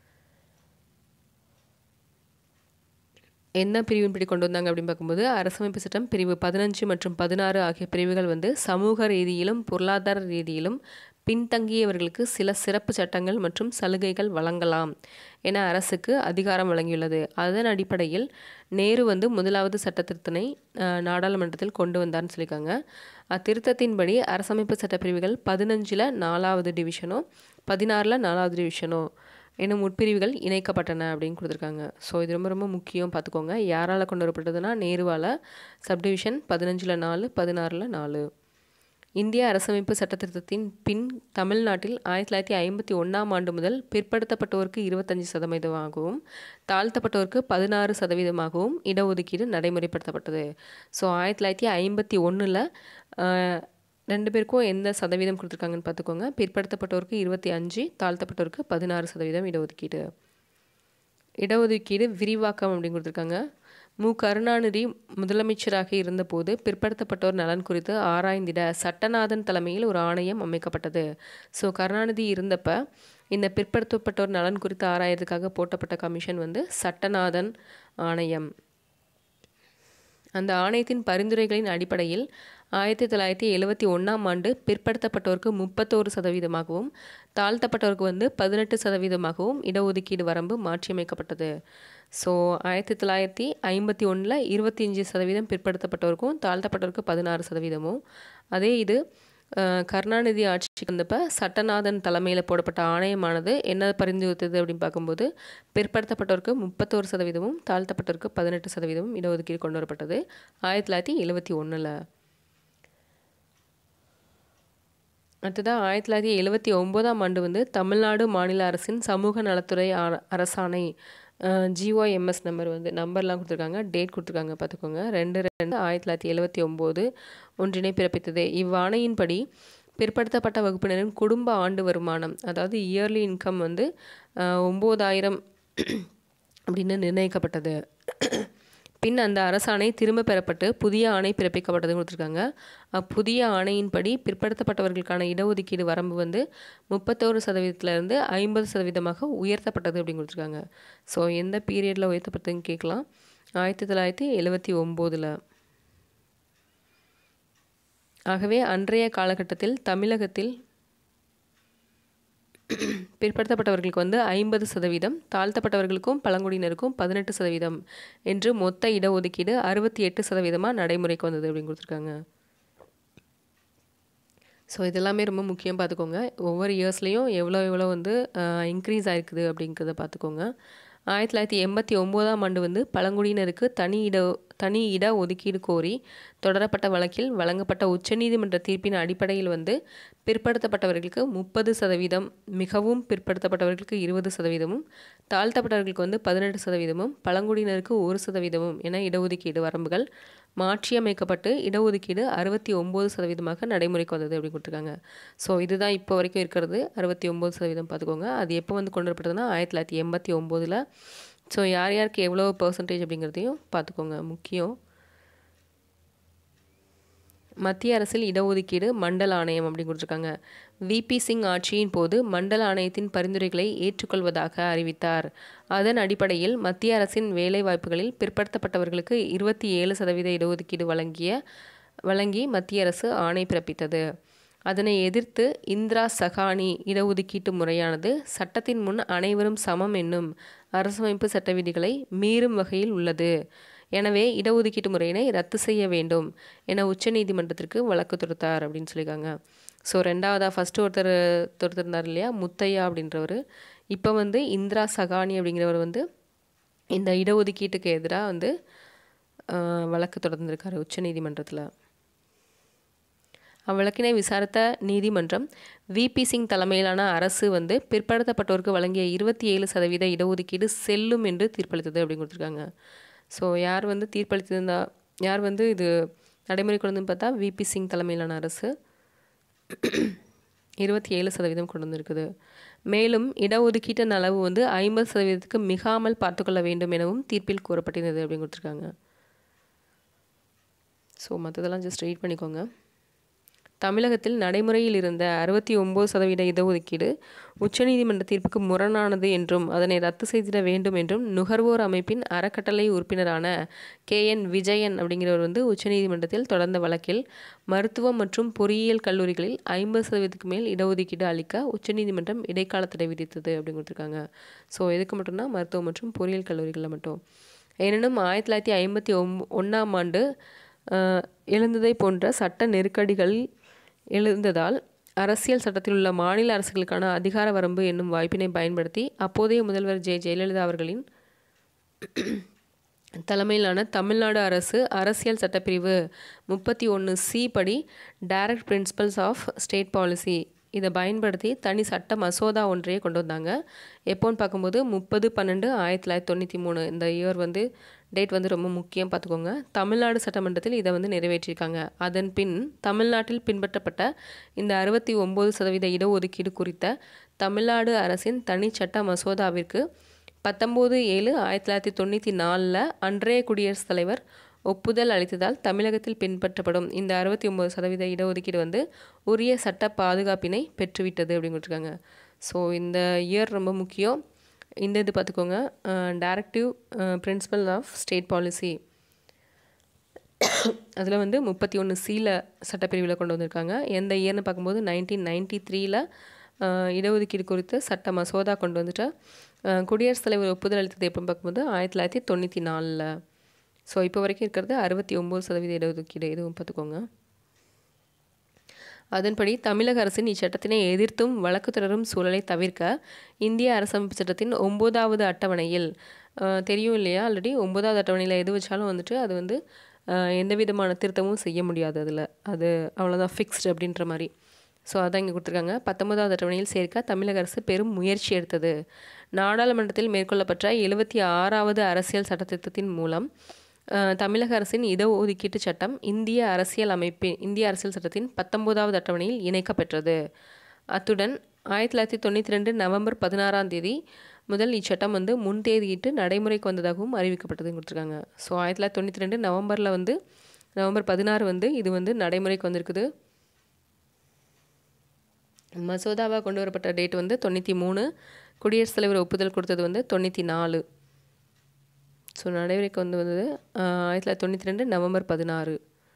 என்ன பிரிவின்படி கொண்டு வந்தாங்க அப்படின்னு பார்க்கும்போது அரசமைப்பு சட்டம் பிரிவு பதினஞ்சு மற்றும் பதினாறு ஆகிய பிரிவுகள் வந்து சமூக ரீதியிலும் பொருளாதார ரீதியிலும் பின்தங்கியவர்களுக்கு சில சிறப்பு சட்டங்கள் மற்றும் சலுகைகள் வழங்கலாம் என அரசுக்கு அதிகாரம் வழங்கியுள்ளது அதன் அடிப்படையில் நேரு வந்து முதலாவது சட்ட திருத்தனை அஹ், நாடாளுமன்றத்தில் கொண்டு வந்தார்னு சொல்லியிருக்காங்க அத்திருத்தத்தின்படி அரசமைப்பு சட்ட பிரிவுகள் பதினஞ்சில் நாலாவது டிவிஷனோ பதினாறில் நாலாவது டிவிஷனோ எனும் உட்பிரிவுகள் இணைக்கப்பட்டன அப்படின்னு கொடுத்துருக்காங்க ஸோ இது ரொம்ப ரொம்ப முக்கியம் பார்த்துக்கோங்க யாரால் கொண்டு வரப்பட்டதுன்னா நேருவால் சப்டிவிஷன் பதினஞ்சில் நாலு பதினாறில் நாலு இந்திய அரசமைப்பு சட்டத்திருத்தத்தின் பின் தமிழ்நாட்டில் ஆயிரத்தி தொள்ளாயிரத்தி ஐம்பத்தி ஒன்றாம் ஆண்டு முதல் பிற்படுத்தப்பட்டோருக்கு இருபத்தஞ்சி சதவீதமாகவும் தாழ்த்தப்பட்டோருக்கு பதினாறு சதவீதமாகவும் இடஒதுக்கீடு நடைமுறைப்படுத்தப்பட்டது ஸோ ஆயிரத்தி தொள்ளாயிரத்தி ஐம்பத்தி ஒன்றில் ரெண்டு பேருக்கும் எந்த சதவீதம் கொடுத்துருக்காங்கன்னு பார்த்துக்கோங்க பிற்படுத்தப்பட்டோருக்கு இருபத்தி அஞ்சு தாழ்த்தப்பட்டோருக்கு பதினாறு சதவீதம் இடஒதுக்கீடு இடஒதுக்கீடு விரிவாக்கம் அப்படின்னு கொடுத்துருக்காங்க மு கருணாநிதி முதலமைச்சராக இருந்தபோது பிற்படுத்தப்பட்டோர் நலன் குறித்து ஆராய்ந்திட சட்டநாதன் தலைமையில் ஒரு ஆணையம் அமைக்கப்பட்டது ஸோ கருணாநிதி இருந்தப்ப இந்த பிற்படுத்தப்பட்டோர் நலன் குறித்து ஆராயறதுக்காக போட்டப்பட்ட கமிஷன் வந்து சட்டநாதன் ஆணையம் அந்த ஆணையத்தின் பரிந்துரைகளின் அடிப்படையில் ஆயிரத்தி தொள்ளாயிரத்தி எழுவத்தி ஒன்றாம் ஆண்டு பிற்படுத்தப்பட்டோருக்கு முப்பத்தோரு சதவீதமாகவும் தாழ்த்தப்பட்டோருக்கு வந்து பதினெட்டு சதவீதமாகவும் இடஒதுக்கீடு வரம்பு மாற்றியமைக்கப்பட்டது ஸோ ஆயிரத்தி தொள்ளாயிரத்தி ஐம்பத்தி ஒன்றில் இருபத்தி அஞ்சு சதவீதம் பிற்படுத்தப்பட்டோருக்கும் தாழ்த்தப்பட்டோருக்கு பதினாறு சதவீதமும் அதே இது அஹ், கருணாநிதி ஆட்சிக்கு வந்தப்ப சட்டநாதன் தலைமையில் போடப்பட்ட ஆணையமானது என்ன பரிந்துரைத்தது அப்படின்னு பார்க்கும்போது பிற்படுத்தப்பட்டோருக்கு முப்பத்தோரு சதவீதமும் தாழ்த்தப்பட்டோருக்கு பதினெட்டு சதவீதமும் இடஒதுக்கீடு கொண்டு வரப்பட்டது ஆயிரத்தி தொள்ளாயிரத்தி எழுவத்தி ஒன்றில் அடுத்ததாக ஆயிரத்தி தொள்ளாயிரத்தி எழுவத்தி ஒம்போதாம் ஆண்டு வந்து தமிழ்நாடு மாநில அரசின் சமூக நலத்துறை அர- அரசாணை ஜிஓஎம்எஸ் நம்பர் வந்து நம்பர்லாம் கொடுத்துருக்காங்க டேட் கொடுத்துருக்காங்க பார்த்துக்கோங்க ரெண்டு ரெண்டு ஆயிரத்தி தொள்ளாயிரத்தி எழுவத்தி ஒம்பது ஒன்றினை பிறப்பித்தது இவ்வாணையின்படி பிற்படுத்தப்பட்ட வகுப்பினரின் குடும்ப ஆண்டு வருமானம் அதாவது இயர்லி இன்கம் வந்து ஒம்பதாயிரம் அப்படின்னு நிர்ணயிக்கப்பட்டது பின் அந்த அரசாணை திரும்ப பெறப்பட்டு புதிய ஆணை பிறப்பிக்கப்பட்டது கொடுத்துருக்காங்க அப்புதிய ஆணையின்படி பிற்படுத்தப்பட்டவர்களுக்கான இடஒதுக்கீடு வரம்பு வந்து முப்பத்தோரு சதவீதத்திலிருந்து ஐம்பது சதவீதமாக உயர்த்தப்பட்டது அப்படின்னு கொடுத்துருக்காங்க ஸோ எந்த பீரியடில் உயர்த்தப்பட்டதுன்னு கேட்கலாம் ஆயிரத்தி தொள்ளாயிரத்தி எழுவத்தி ஒம்போதில் ஆகவே அன்றைய காலகட்டத்தில் தமிழகத்தில் பிற்படுத்தப்பட்டவர்களுக்கு வந்து ஐம்பது சதவீதம் தாழ்த்தப்பட்டவர்களுக்கும் பழங்குடியினருக்கும் பதினெட்டு சதவீதம் என்று மொத்த இடஒதுக்கீடு அறுபத்தி எட்டு சதவீதமாக நடைமுறைக்கு வந்தது அப்படின்னு கொடுத்துருக்காங்க ஸோ இதெல்லாமே ரொம்ப முக்கியம் பார்த்துக்கோங்க ஒவ்வொரு இயர்ஸ்லேயும் எவ்வளோ எவ்வளோ வந்து இன்க்ரீஸ் ஆயிருக்குது அப்படிங்கிறத பார்த்துக்கோங்க ஆயிரத்தி தொள்ளாயிரத்தி எண்பத்தி ஒம்போதாம் ஆண்டு வந்து பழங்குடியினருக்கு தனி இட தனி இட ஒதுக்கீடு கோரி தொடரப்பட்ட வழக்கில் வழங்கப்பட்ட உச்சநீதிமன்ற தீர்ப்பின் அடிப்படையில் வந்து பிற்படுத்தப்பட்டவர்களுக்கு முப்பது சதவீதம் மிகவும் பிற்படுத்தப்பட்டவர்களுக்கு இருபது சதவீதமும் தாழ்த்தப்பட்டவர்களுக்கு வந்து பதினெட்டு சதவீதமும் பழங்குடியினருக்கு ஒரு சதவீதமும் என இடஒதுக்கீடு வரம்புகள் மாற்றியமைக்கப்பட்டு இடஒதுக்கீடு அறுபத்தி ஒம்பது சதவீதமாக நடைமுறைக்கு வந்தது அப்படின்னு கொடுத்துருக்காங்க ஸோ இதுதான் இப்போ வரைக்கும் இருக்கிறது அறுபத்தி ஒம்பது சதவீதம் பார்த்துக்கோங்க அது எப்போ வந்து கொண்டு வரப்பட்டதுன்னா ஆயிரத்தி தொள்ளாயிரத்தி எண்பத்தி ஒம்போதில் ஸோ யார் யாருக்கு எவ்வளோ பர்சன்டேஜ் அப்படிங்கிறதையும் பார்த்துக்கோங்க முக்கியம் மத்திய அரசில் இடஒதுக்கீடு மண்டல ஆணையம் அப்படின்னு கொடுத்துருக்காங்க விபி சிங் ஆட்சியின் போது மண்டல ஆணையத்தின் பரிந்துரைகளை ஏற்றுக்கொள்வதாக அறிவித்தார் அதன் அடிப்படையில் மத்திய அரசின் வேலைவாய்ப்புகளில் பிற்படுத்தப்பட்டவர்களுக்கு இருபத்தி ஏழு சதவீத இடஒதுக்கீடு வழங்கிய வழங்கி மத்திய அரசு ஆணை பிறப்பித்தது அதனை எதிர்த்து இந்திரா சகானி இடஒதுக்கீட்டு முறையானது சட்டத்தின் முன் அனைவரும் சமம் என்னும் அரசமைப்பு சட்ட விதிகளை மீறும் வகையில் உள்ளது எனவே இடஒதுக்கீட்டு முறையினை ரத்து செய்ய வேண்டும் என உச்சநீதிமன்றத்திற்கு வழக்கு தொடுத்தார் அப்படின்னு சொல்லியிருக்காங்க ஸோ ரெண்டாவதாக ஃபஸ்ட்டு ஒருத்தர் தொடுத்திருந்தார் இல்லையா முத்தையா அப்படின்றவர் இப்போ வந்து இந்திரா சகானி அப்படிங்கிறவர் வந்து இந்த இடஒதுக்கீட்டுக்கு எதிராக வந்து ஆஹ், வழக்கு தொடர்ந்திருக்காரு உச்சநீதிமன்றத்தில் அவ்வழக்கினை விசாரித்த நீதிமன்றம் விபி சிங் தலைமையிலான அரசு வந்து பிற்படுத்தப்பட்டோருக்கு வழங்கிய இருபத்தி ஏழு சதவீத இடஒதுக்கீடு செல்லும் என்று தீர்ப்பளித்தது அப்படின்னு கொடுத்துருக்காங்க ஸோ யார் வந்து தீர்ப்பளித்திருந்தா யார் வந்து இது நடைமுறை கொண்டு வந்து பார்த்தா விபி சிங் தலைமையிலான அரசு இருபத்தி ஏழு சதவீதம் கொண்டு வந்திருக்குது மேலும் இடஒதுக்கீட்டின் அளவு வந்து ஐம்பது சதவீதத்துக்கு மிகாமல் பார்த்துக்கொள்ள வேண்டும் எனவும் தீர்ப்பில் கூறப்பட்டிருந்தது அப்படின்னு கொடுத்துருக்காங்க ஸோ மற்றதெல்லாம் ஜஸ்ட் ரீட் பண்ணிக்கோங்க தமிழகத்தில் நடைமுறையில் இருந்த அறுபத்தி ஒம்பது சதவீத இடஒதுக்கீடு உச்சநீதிமன்ற தீர்ப்புக்கு முரணானது என்றும் அதனை ரத்து செய்திட வேண்டும் என்றும் நுகர்வோர் அமைப்பின் அறக்கட்டளை உறுப்பினரான கே என் விஜயன் அப்படிங்கிறவர் வந்து உச்சநீதிமன்றத்தில் தொடர்ந்த வழக்கில் மருத்துவம் மற்றும் பொறியியல் கல்லூரிகளில் ஐம்பது சதவீதத்துக்கு மேல் இடஒதுக்கீடு அளிக்க உச்சநீதிமன்றம் இடைக்கால தடை விதித்தது அப்படின்னு கொடுத்துருக்காங்க ஸோ எதுக்கு மட்டும்னா மருத்துவம் மற்றும் பொறியியல் கல்லூரிகளில் மட்டும் எனினும் ஆயிரத்தி தொள்ளாயிரத்தி ஐம்பத்தி ஒம் ஒன்றாம் ஆண்டு ஆஹ், எழுந்ததை போன்ற சட்ட நெருக்கடிகள் எழுந்ததால் அரசியல் சட்டத்தில் உள்ள மாநில அரசுகளுக்கான அதிகார வரம்பு என்னும் வாய்ப்பினை பயன்படுத்தி அப்போதைய முதல்வர் ஜெ ஜெயலலிதா அவர்களின் தலைமையிலான தமிழ்நாடு அரசு அரசியல் சட்டப்பிரிவு முப்பத்தி ஒன்று சி படி direct principles of state policy இதை பயன்படுத்தி தனி சட்ட மசோதா ஒன்றையே கொண்டு வந்தாங்க எப்போன்னு பார்க்கும்போது முப்பது பன்னெண்டு ஆயிரத்தி தொள்ளாயிரத்தி தொண்ணூற்றி மூணு இந்த இயர் வந்து டேட் வந்து ரொம்ப முக்கியம் பார்த்துக்கோங்க தமிழ்நாடு சட்டமன்றத்தில் இதை வந்து நிறைவேற்றியிருக்காங்க அதன் பின் தமிழ்நாட்டில் பின்பற்றப்பட்ட இந்த அறுபத்தி ஒம்பது சதவீத இடஒதுக்கீடு குறித்த தமிழ்நாடு அரசின் தனி சட்ட மசோதாவிற்கு பத்தொம்போது ஏழு ஆயிரத்தி தொள்ளாயிரத்தி தொண்ணூற்றி நாலில் அன்றைய குடியரசுத் தலைவர் ஒப்புதல் அளித்ததால் தமிழகத்தில் பின்பற்றப்படும் இந்த அறுபத்தி ஒம்பது சதவீத இடஒதுக்கீடு வந்து உரிய சட்ட பாதுகாப்பினை பெற்றுவிட்டது அப்படின்னு கொடுத்துருக்காங்க ஸோ இந்த இயர் ரொம்ப முக்கியம் இந்த இது பார்த்துக்கோங்க directive principle of state policy அதில் வந்து முப்பத்தி ஒன்று சீல சட்டப்பிரிவில் கொண்டு வந்திருக்காங்க எந்த இயர்னு பார்க்கும்போது நைன்டீன் நைன்டி த்ரீல இடஒதுக்கீடு குறித்து சட்ட மசோதா கொண்டு வந்துட்டு அஹ், குடியரசுத் தலைவர் ஒப்புதல் அளித்தது எப்படின்னு பார்க்கும்போது ஆயிரத்தி தொள்ளாயிரத்தி தொண்ணூற்றி நாலில் ஸோ இப்போ வரைக்கும் இருக்கிறது அறுபத்தி ஒம்பது சதவீத இடஒதுக்கீடு இதுவும் பார்த்துக்கோங்க அதன்படி தமிழக அரசின் இச்சட்டத்தினை எதிர்த்தும் வழக்கு தொடரும் சூழலை தவிர்க்க இந்திய அரசமைப்பு சட்டத்தின் ஒம்போதாவது அட்டவணையில் அஹ், தெரியும் இல்லையா ஆல்ரெடி ஒம்போதாவது அட்டவணையில் எது வச்சாலும் வந்துட்டு அது வந்து அஹ், எந்த விதமான திருத்தமும் செய்ய முடியாது அதில் அது அவ்வளோதான் ஃபிக்ஸ்டு அப்படின்ற மாதிரி ஸோ அதான் இங்கே கொடுத்துருக்காங்க பத்தொன்பதாவது அட்டவணையில் சேர்க்க தமிழக அரசு பெரும் முயற்சி எடுத்தது நாடாளுமன்றத்தில் மேற்கொள்ளப்பட்ட எழுபத்தி ஆறாவது அரசியல் சட்டத்திட்டத்தின் மூலம் அஹ், தமிழக அரசின் இடஒதுக்கீட்டு சட்டம் இந்திய அரசியல் அமைப்பின் இந்திய அரசியல் சட்டத்தின் பத்தொன்பதாவது அட்டவணையில் இணைக்கப்பெற்றது அத்துடன் ஆயிரத்தி தொள்ளாயிரத்தி தொண்ணூற்றி ரெண்டு நவம்பர் பதினாறாம் தேதி முதல் இச்சட்டம் வந்து முன்தேதியிட்டு நடைமுறைக்கு வந்ததாகவும் அறிவிக்கப்பட்டதுன்னு கொடுத்துருக்காங்க ஸோ ஆயிரத்தி தொள்ளாயிரத்தி தொண்ணூற்றி ரெண்டு நவம்பரில் வந்து நவம்பர் பதினாறு வந்து இது வந்து நடைமுறைக்கு வந்திருக்குது மசோதாவாக கொண்டு வரப்பட்ட டேட் வந்து தொண்ணூற்றி மூணு குடியரசுத் தலைவர் ஒப்புதல் கொடுத்தது வந்து தொண்ணூற்றி நாலு ஸோ நடைமுறைக்கு வந்து வந்தது ஆஹ், ஆயிரத்தி தொள்ளாயிரத்தி தொண்ணூற்றி ரெண்டு நவம்பர் பதினாறு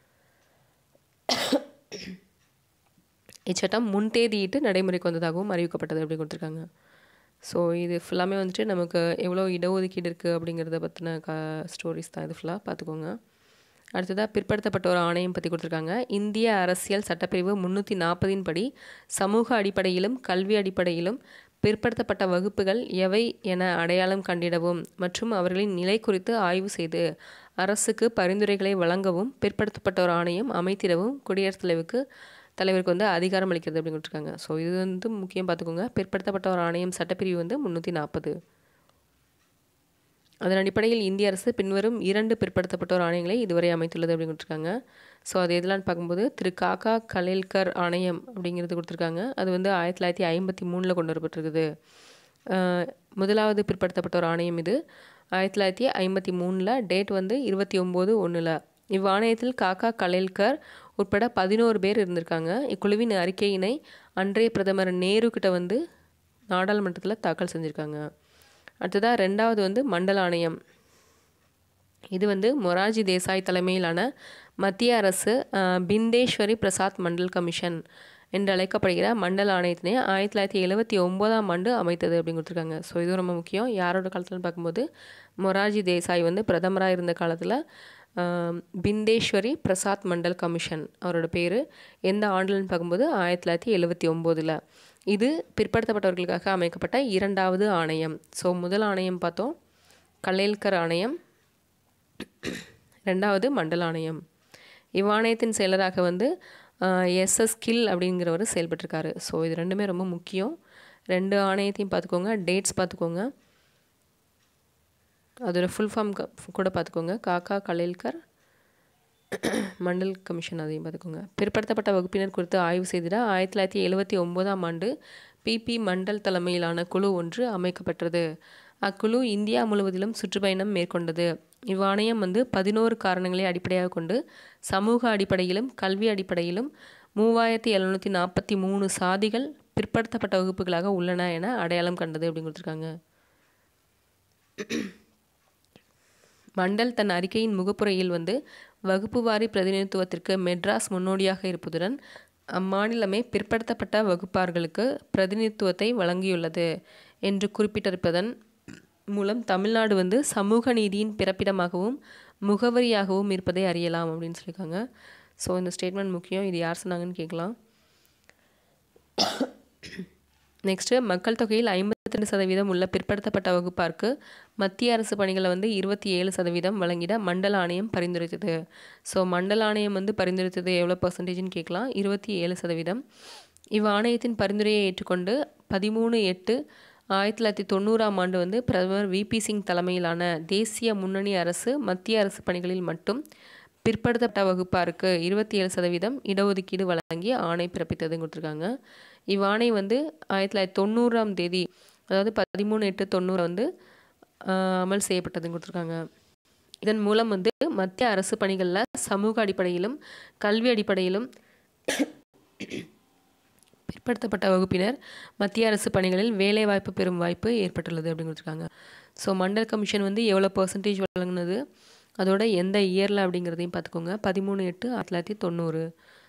இச்சட்டம் முன்தேதியிட்டு நடைமுறைக்கு வந்ததாகவும் அறிவிக்கப்பட்டது அப்படி கொடுத்துருக்காங்க ஸோ இது ஃபுல்லாமே வந்துட்டு நமக்கு எவ்வளோ இடஒதுக்கீடு இருக்குது அப்படிங்கிறத பற்றின க ஸ்டோரிஸ் தான் இது ஃபுல்லாக பார்த்துக்கோங்க அடுத்ததாக பிற்படுத்தப்பட்ட ஒரு ஆணையம் பற்றி கொடுத்துருக்காங்க இந்திய அரசியல் சட்டப்பிரிவு முந்நூற்றி நாற்பதின் படி சமூக அடிப்படையிலும் கல்வி அடிப்படையிலும் பிற்படுத்தப்பட்ட வகுப்புகள் எவை என அடையாளம் கண்டிடவும் மற்றும் அவர்களின் நிலை குறித்து ஆய்வு செய்து அரசுக்கு பரிந்துரைகளை வழங்கவும் பிற்படுத்தப்பட்டோர் ஆணையம் அமைத்திடவும் குடியரசுத் தலைவருக்கு தலைவருக்கு வந்து அதிகாரம் அளிக்கிறது அப்படின்னு கொடுத்துருக்காங்க ஸோ இது வந்து முக்கியம் பார்த்துக்கோங்க பிற்படுத்தப்பட்டோர் ஆணையம் சட்டப்பிரிவு வந்து முந்நூற்றி நாற்பது அதன் அடிப்படையில் இந்திய அரசு பின்வரும் இரண்டு பிற்படுத்தப்பட்டோர் ஆணையங்களை இதுவரை அமைத்துள்ளது அப்படின்னு கொடுத்துருக்காங்க ஸோ அது எதெல்லாம் பார்க்கும்போது திரு காக்கா கலேல்கர் ஆணையம் அப்படிங்கிறது கொடுத்துருக்காங்க அது வந்து ஆயிரத்தி தொள்ளாயிரத்தி ஐம்பத்தி மூணில் கொண்டு வரப்பட்டிருக்குது அஹ், முதலாவது பிற்படுத்தப்பட்டோர் ஆணையம் இது ஆயிரத்தி தொள்ளாயிரத்தி ஐம்பத்தி மூணில் டேட் வந்து இருபத்தி ஒம்பது ஒன்றில் இவ்வாணையத்தில் காக்கா கலேல்கர் உட்பட பதினோரு பேர் இருந்திருக்காங்க இக்குழுவின் அறிக்கையினை அன்றைய பிரதமர் நேரு கிட்ட வந்து நாடாளுமன்றத்தில் தாக்கல் செஞ்சுருக்காங்க அடுத்ததாக ரெண்டாவது வந்து மண்டல ஆணையம் இது வந்து மொரார்ஜி தேசாய் தலைமையிலான மத்திய அரசு அஹ், பிந்தேஸ்வரி பிரசாத் மண்டல் கமிஷன் என்று அழைக்கப்படுகிற மண்டல ஆணையத்தினை ஆயிரத்தி தொள்ளாயிரத்தி எழுபத்தி ஒம்போதாம் ஆண்டு அமைத்தது அப்படின்னு கொடுத்துருக்காங்க ஸோ இது ரொம்ப முக்கியம் யாரோட காலத்தில் பார்க்கும்போது மொரார்ஜி தேசாய் வந்து பிரதமராக இருந்த காலத்தில் பிந்தேஸ்வரி பிரசாத் மண்டல் கமிஷன் அவரோட பேர் எந்த ஆண்டுலன்னு பார்க்கும்போது ஆயிரத்தி தொள்ளாயிரத்தி எழுபத்தி ஒம்போதில் இது பிற்படுத்தப்பட்டவர்களுக்காக அமைக்கப்பட்ட இரண்டாவது ஆணையம் ஸோ முதல் ஆணையம் பார்த்தோம் கலேல்கர் ஆணையம் ரெண்டாவது மண்டல ஆணையம் இவ்வாணையத்தின் செயலராக வந்து எஸ்எஸ் கில் அப்படிங்கிறவர் செயல்பட்டிருக்காரு ஸோ இது ரெண்டுமே ரொம்ப முக்கியம் ரெண்டு ஆணையத்தையும் பார்த்துக்கோங்க டேட்ஸ் பார்த்துக்கோங்க அதோட ஃபுல் ஃபார்ம் கூட பார்த்துக்கோங்க காக்கா கலேல்கர் மண்டல் கமிஷன் அதையும் பார்த்துக்கோங்க பிற்படுத்தப்பட்ட வகுப்பினர் குறித்து ஆய்வு செய்திட ஆயிரத்தி தொள்ளாயிரத்தி எழுபத்தி ஒம்போதாம் ஆண்டு பிபி மண்டல் தலைமையிலான குழு ஒன்று அமைக்கப்பட்டது அக்குழு இந்தியா முழுவதிலும் சுற்றுப்பயணம் மேற்கொண்டது இவ்வாணையம் வந்து பதினோரு காரணங்களை அடிப்படையாக கொண்டு சமூக அடிப்படையிலும் கல்வி அடிப்படையிலும் மூவாயிரத்தி எழுநூற்றி நாற்பத்தி மூணு சாதிகள் பிற்படுத்தப்பட்ட வகுப்புகளாக உள்ளன என அடையாளம் கண்டது அப்படின்னு கொடுத்துருக்காங்க மண்டல் தன் அறிக்கையின் முகப்புரையில் வந்து வகுப்பு வாரி பிரதிநிதித்துவத்திற்கு மெட்ராஸ் முன்னோடியாக இருப்பதுடன் அம்மாநிலமே பிற்படுத்தப்பட்ட வகுப்பார்களுக்கு பிரதிநிதித்துவத்தை வழங்கியுள்ளது என்று குறிப்பிட்டிருப்பதன் மூலம் தமிழ்நாடு வந்து சமூக நீதியின் பிறப்பிடமாகவும் முகவரியாகவும் இருப்பதை அறியலாம் அப்படின்னு சொல்லியிருக்காங்க ஸோ இந்த ஸ்டேட்மெண்ட் முக்கியம் இது யார் சொன்னாங்கன்னு கேட்கலாம் நெக்ஸ்ட்டு மக்கள் தொகையில் ஐம்பத்தி ரெண்டு சதவீதம் உள்ள பிற்படுத்தப்பட்ட வகுப்பாருக்கு மத்திய அரசு பணிகளை வந்து இருபத்தி ஏழு சதவீதம் வழங்கிட மண்டல ஆணையம் பரிந்துரைத்தது ஸோ மண்டல ஆணையம் வந்து பரிந்துரைத்தது எவ்வளோ பர்சன்டேஜ்னு கேட்கலாம் இருபத்தி ஏழு சதவீதம் இவ் ஆணையத்தின் பரிந்துரையை ஏற்றுக்கொண்டு பதிமூணு எட்டு ஆயிரத்தி தொள்ளாயிரத்தி தொண்ணூறாம் ஆண்டு வந்து பிரதமர் விபி சிங் தலைமையிலான தேசிய முன்னணி அரசு மத்திய அரசு பணிகளில் மட்டும் பிற்படுத்தப்பட்ட வகுப்பாருக்கு இருபத்தி ஏழு சதவீதம் இடஒதுக்கீடு வழங்கி ஆணை பிறப்பித்ததுன்னு கொடுத்துருக்காங்க இவ்வாணை வந்து ஆயிரத்தி தொள்ளாயிரத்தி தொண்ணூறாம் தேதி அதாவது பதிமூணு எட்டு தொண்ணூறு வந்து ஆஹ், அமல் செய்யப்பட்டதுன்னு கொடுத்துருக்காங்க இதன் மூலம் வந்து மத்திய அரசு பணிகளில் சமூக அடிப்படையிலும் கல்வி அடிப்படையிலும் பிற்படுத்தப்பட்ட வகுப்பினர் மத்திய அரசு பணிகளில் வேலைவாய்ப்பு பெறும் வாய்ப்பு ஏற்பட்டுள்ளது அப்படின்னு கொடுத்துருக்காங்க ஸோ மண்டல் கமிஷன் வந்து எவ்வளோ பர்சன்டேஜ் வழங்கினது அதோட எந்த இயரில் அப்படிங்கிறதையும் பார்த்துக்கோங்க பதிமூணு எட்டு ஆயிரத்தி தொள்ளாயிரத்தி தொண்ணூறு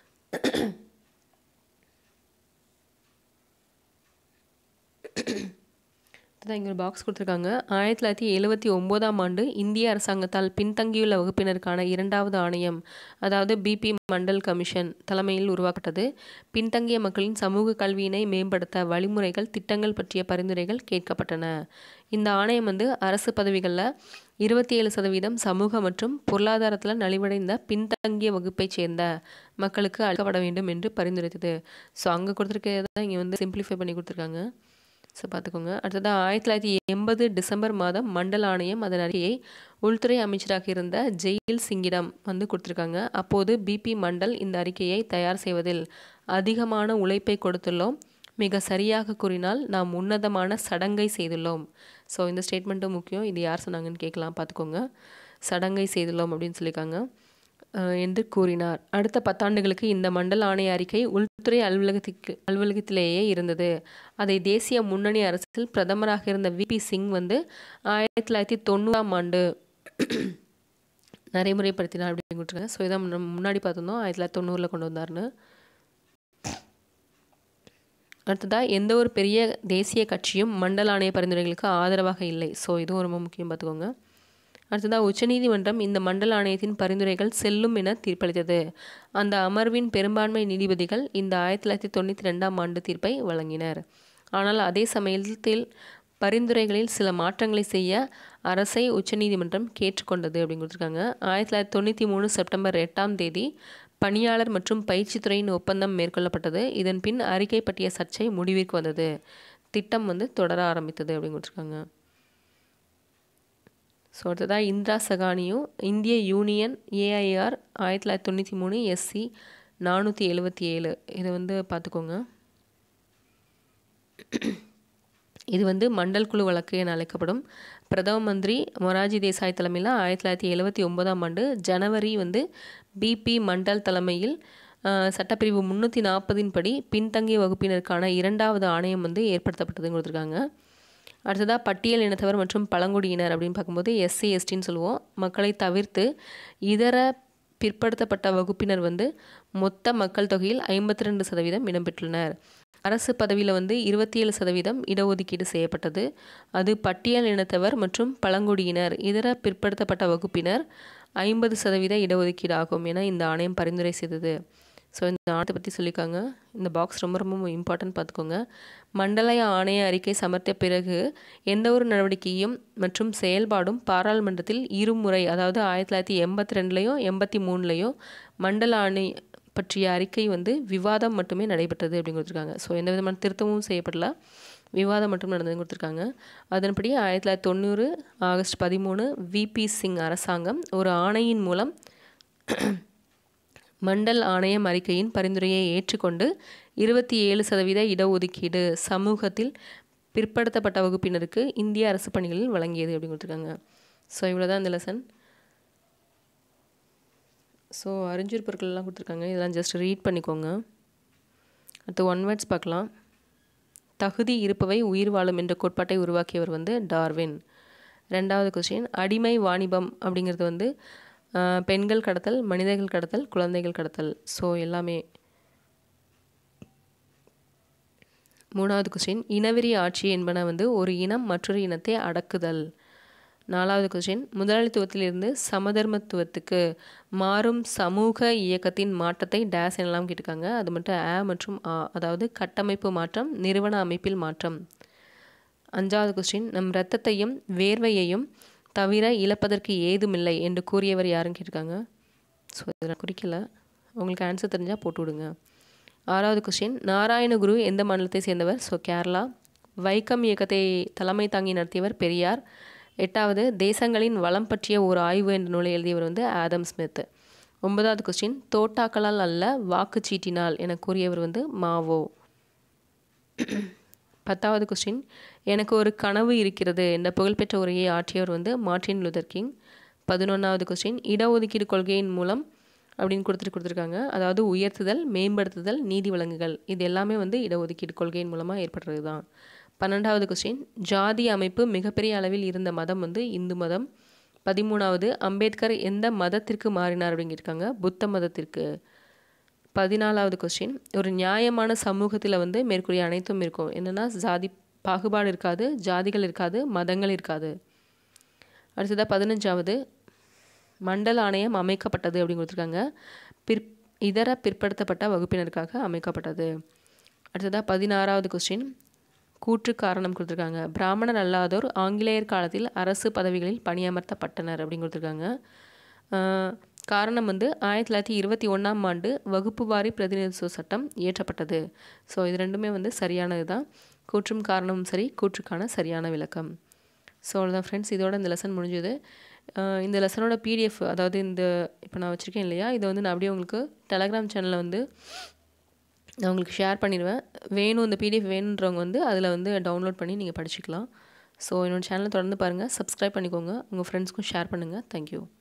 தான் இங்கே ஒரு பாக்ஸ் கொடுத்துருக்காங்க ஆயிரத்தி தொள்ளாயிரத்தி எழுபத்தி ஒம்போதாம் ஆண்டு இந்திய அரசாங்கத்தால் பின்தங்கியுள்ள வகுப்பினருக்கான இரண்டாவது ஆணையம் அதாவது பிபி மண்டல் கமிஷன் தலைமையில் உருவாக்கப்பட்டது பின்தங்கிய மக்களின் சமூக கல்வியினை மேம்படுத்த வழிமுறைகள் திட்டங்கள் பற்றிய பரிந்துரைகள் கேட்கப்பட்டன இந்த ஆணையம் வந்து அரசு பதவிகளில் இருபத்தி ஏழு சதவீதம் சமூக மற்றும் பொருளாதாரத்தில் நலிவடைந்த பின்தங்கிய வகுப்பைச் சேர்ந்த மக்களுக்கு அளிக்கப்பட வேண்டும் என்று பரிந்துரைத்தது ஸோ அங்கே கொடுத்துருக்கிறத இங்கே வந்து சிம்பிளிஃபை பண்ணி கொடுத்துருக்காங்க ஸோ பார்த்துக்கோங்க அடுத்ததாக ஆயிரத்தி தொள்ளாயிரத்தி எண்பது டிசம்பர் மாதம் மண்டல் ஆணையம் அதன் அறிக்கையை உள்துறை அமைச்சராக இருந்த ஜெயில் சிங்கிடம் வந்து கொடுத்துருக்காங்க அப்போது பிபி மண்டல் இந்த அறிக்கையை தயார் செய்வதில் அதிகமான உழைப்பை கொடுத்துள்ளோம் மிக சரியாக கூறினால் நாம் உன்னதமான சடங்கை செய்துள்ளோம் ஸோ இந்த ஸ்டேட்மெண்ட்டும் முக்கியம் இது யார் சொன்னாங்கன்னு கேட்கலாம் பார்த்துக்கோங்க சடங்கை செய்துள்ளோம் அப்படின்னு சொல்லியிருக்காங்க என்று கூறினார் அடுத்த பத்தாண்டுகளுக்கு இந்த மண்டல ஆணைய அறிக்கை உள்துறை அலுவலகத்திற்கு அலுவலகத்திலேயே இருந்தது அதை தேசிய முன்னணி அரசில் பிரதமராக இருந்த விபி சிங் வந்து ஆயிரத்தி தொள்ளாயிரத்தி தொண்ணூறாம் ஆண்டு நடைமுறைப்படுத்தினார் அப்படின்னு கொடுத்துருக்காங்க ஸோ இதான் நம்ம முன்னாடி பார்த்துருந்தோம் ஆயிரத்தி தொள்ளாயிரத்தி தொண்ணூறில் கொண்டு வந்தார்னு அடுத்ததாக எந்த ஒரு பெரிய தேசிய கட்சியும் மண்டல ஆணைய பரிந்துரைகளுக்கு ஆதரவாக இல்லை ஸோ இதுவும் ரொம்ப முக்கியம் பார்த்துக்கோங்க அடுத்ததாக உச்சநீதிமன்றம் இந்த மண்டல ஆணையத்தின் பரிந்துரைகள் செல்லும் என தீர்ப்பளித்தது அந்த அமர்வின் பெரும்பான்மை நீதிபதிகள் இந்த ஆயிரத்தி தொள்ளாயிரத்தி தொண்ணூற்றி ரெண்டாம் ஆண்டு தீர்ப்பை வழங்கினர் ஆனால் அதே சமயத்தில் பரிந்துரைகளில் சில மாற்றங்களை செய்ய அரசை உச்சநீதிமன்றம் கேட்டுக்கொண்டது அப்படின்னு கொடுத்துருக்காங்க ஆயிரத்தி தொள்ளாயிரத்தி தொண்ணூற்றி மூணு செப்டம்பர் எட்டாம் தேதி பணியாளர் மற்றும் பயிற்சித்துறையின் ஒப்பந்தம் மேற்கொள்ளப்பட்டது இதன் பின் அறிக்கை பற்றிய சர்ச்சை முடிவிற்கு வந்தது திட்டம் வந்து தொடர ஆரம்பித்தது அப்படின்னு கொடுத்துருக்காங்க ஸோ அடுத்ததாக இந்திரா சகானியும் இந்திய யூனியன் ஏஐஆர் ஆயிரத்தி தொள்ளாயிரத்தி தொண்ணூற்றி மூணு எஸ்சி நானூற்றி எழுபத்தி ஏழு இதை வந்து பார்த்துக்கோங்க இது வந்து மண்டல் குழு வழக்கு என அழைக்கப்படும் பிரதம மந்திரி மொராஜி தேசாய் தலைமையில் ஆயிரத்தி தொள்ளாயிரத்தி எழுபத்தி ஒன்பதாம் ஆண்டு ஜனவரி வந்து பிபி மண்டல் தலைமையில் சட்டப்பிரிவு முந்நூற்றி நாற்பதின் படி பின்தங்கிய வகுப்பினருக்கான இரண்டாவது ஆணையம் வந்து ஏற்படுத்தப்பட்டதுன்னு கொடுத்துருக்காங்க அடுத்ததாக பட்டியல் இனத்தவர் மற்றும் பழங்குடியினர் அப்படின்னு பார்க்கும்போது எஸ்சி எஸ்டின்னு சொல்லுவோம் மக்களை தவிர்த்து இதர பிற்படுத்தப்பட்ட வகுப்பினர் வந்து மொத்த மக்கள் தொகையில் ஐம்பத்தி ரெண்டு சதவீதம் இடம்பெற்றுள்ளனர் அரசு பதவியில் வந்து இருபத்தி ஏழு சதவீதம் இடஒதுக்கீடு செய்யப்பட்டது அது பட்டியல் இனத்தவர் மற்றும் பழங்குடியினர் இதர பிற்படுத்தப்பட்ட வகுப்பினர் ஐம்பது சதவீத இடஒதுக்கீடு ஆகும் என இந்த ஆணையம் பரிந்துரை செய்தது ஸோ இந்த ஆணையத்தை பற்றி சொல்லியிருக்காங்க இந்த பாக்ஸ் ரொம்ப ரொம்ப இம்பார்ட்டன்ட் பார்த்துக்கோங்க மண்டல ஆணைய அறிக்கை சமர்த்த பிறகு எந்த ஒரு நடவடிக்கையும் மற்றும் செயல்பாடும் பாராளுமன்றத்தில் இருமுறை அதாவது ஆயிரத்தி தொள்ளாயிரத்தி எண்பத்தி ரெண்டுலேயும் எண்பத்தி மூணுலேயும் மண்டல ஆணை பற்றிய அறிக்கை வந்து விவாதம் மட்டுமே நடைபெற்றது அப்படின்னு கொடுத்துருக்காங்க ஸோ எந்த விதமான திருத்தமும் செய்யப்படல விவாதம் மட்டும் நடந்தது கொடுத்துருக்காங்க அதன்படி ஆயிரத்தி தொள்ளாயிரத்தி தொண்ணூறு ஆகஸ்ட் பதிமூணு விபி சிங் அரசாங்கம் ஒரு ஆணையின் மூலம் மண்டல் ஆணையம் அறிக்கையின் பரிந்துரையை ஏற்றுக்கொண்டு இருபத்தி ஏழு சதவீத இடஒதுக்கீடு சமூகத்தில் பிற்படுத்தப்பட்ட வகுப்பினருக்கு இந்திய அரசு பணிகளில் வழங்கியது அப்படின்னு கொடுத்துருக்காங்க ஸோ இவ்வளோ தான் இந்த லெசன் ஸோ அறிஞர் பொருட்கள்லாம் கொடுத்துருக்காங்க இதெல்லாம் ஜஸ்ட் ரீட் பண்ணிக்கோங்க அடுத்து ஒன் வேர்ட்ஸ் பார்க்கலாம் தகுதி இருப்பவை உயிர் வாழும் என்ற கோட்பாட்டை உருவாக்கியவர் வந்து டார்வின் ரெண்டாவது கொஸ்டின் அடிமை வாணிபம் அப்படிங்கிறது வந்து பெண்கள் கடத்தல் மனிதர்கள் கடத்தல் குழந்தைகள் கடத்தல் ஸோ எல்லாமே மூணாவது கொஸ்டின் இனவெறி ஆட்சி என்பன வந்து ஒரு இனம் மற்றொரு இனத்தை அடக்குதல் நாலாவது கொஸ்டின் முதலாளித்துவத்திலிருந்து சமதர்மத்துவத்துக்கு மாறும் சமூக இயக்கத்தின் மாற்றத்தை டேஸ் எனலாம் கேட்டிருக்காங்க அது மட்டும் ஆ மற்றும் ஆ அதாவது கட்டமைப்பு மாற்றம் நிறுவன அமைப்பில் மாற்றம் அஞ்சாவது கொஸ்டின் நம் இரத்தத்தையும் வேர்வையையும் தவிர இழப்பதற்கு ஏதுமில்லை என்று கூறியவர் யாருன்னு கேட்டிருக்காங்க ஸோ இதில் குறிக்கல உங்களுக்கு ஆன்சர் தெரிஞ்சால் போட்டு விடுங்க ஆறாவது கொஸ்டின் நாராயணகுரு எந்த மாநிலத்தை சேர்ந்தவர் ஸோ கேரளா வைக்கம் இயக்கத்தை தலைமை தாங்கி நடத்தியவர் பெரியார் எட்டாவது தேசங்களின் வளம் பற்றிய ஒரு ஆய்வு என்ற நூலை எழுதியவர் வந்து ஆதம் ஸ்மித் ஒன்பதாவது கொஸ்டின் தோட்டாக்களால் அல்ல வாக்குச்சீட்டினால் என கூறியவர் வந்து மாவோ பத்தாவது கொஸ்டின் எனக்கு ஒரு கனவு இருக்கிறது என்ற புகழ்பெற்ற உரையை ஆற்றியவர் வந்து மார்ட்டின் லூதர் கிங் பதினொன்றாவது கொஸ்டின் இடஒதுக்கீடு கொள்கையின் மூலம் அப்படின்னு கொடுத்துட்டு கொடுத்துருக்காங்க அதாவது உயர்த்துதல் மேம்படுத்துதல் நீதி வழங்குகள் இது எல்லாமே வந்து இடஒதுக்கீடு கொள்கையின் மூலமாக ஏற்படுறது தான் பன்னெண்டாவது கொஸ்டின் ஜாதி அமைப்பு மிகப்பெரிய அளவில் இருந்த மதம் வந்து இந்து மதம் பதிமூணாவது அம்பேத்கர் எந்த மதத்திற்கு மாறினார் அப்படின்னு கேட்டிருக்காங்க புத்த மதத்திற்கு பதினாலாவது கொஸ்டின் ஒரு நியாயமான சமூகத்தில் வந்து மேற்கூறிய அனைத்தும் இருக்கும் என்னென்னா ஜாதி பாகுபாடு இருக்காது ஜாதிகள் இருக்காது மதங்கள் இருக்காது அடுத்ததாக பதினஞ்சாவது மண்டல ஆணையம் அமைக்கப்பட்டது அப்படின்னு கொடுத்துருக்காங்க பிற் இதர பிற்படுத்தப்பட்ட வகுப்பினருக்காக அமைக்கப்பட்டது அடுத்ததாக பதினாறாவது கொஸ்டின் கூற்று காரணம் கொடுத்துருக்காங்க பிராமணர் அல்லாதோர் ஆங்கிலேயர் காலத்தில் அரசு பதவிகளில் பணியமர்த்தப்பட்டனர் அப்படின்னு கொடுத்துருக்காங்க ஆஹ் காரணம் வந்து ஆயிரத்தி தொள்ளாயிரத்தி இருபத்தி ஒன்றாம் ஆண்டு வகுப்பு வாரி பிரதிநிதித்துவ சட்டம் இயற்றப்பட்டது ஸோ இது ரெண்டுமே வந்து சரியானது தான் கூற்றும் காரணமும் சரி கூற்றுக்கான சரியான விளக்கம் ஸோ அவ்வளோதான் ஃப்ரெண்ட்ஸ் இதோட இந்த லெசன் முடிஞ்சுது ஆஹ் இந்த லெசனோட பிடிஎஃப் அதாவது இந்த இப்போ நான் வச்சுருக்கேன் இல்லையா இதை வந்து நான் அப்படியே உங்களுக்கு டெலகிராம் சேனலில் வந்து நான் உங்களுக்கு ஷேர் பண்ணிடுவேன் வேணும் இந்த பிடிஎஃப் வேணுன்றவங்க வந்து அதில் வந்து டவுன்லோட் பண்ணி நீங்கள் படிச்சுக்கலாம் ஸோ என்னோடய சேனலை தொடர்ந்து பாருங்கள் சப்ஸ்கிரைப் பண்ணிக்கோங்க உங்கள் ஃப்ரெண்ட்ஸ்க்கும் ஷேர் பண்ணுங்கள் தேங்க்யூ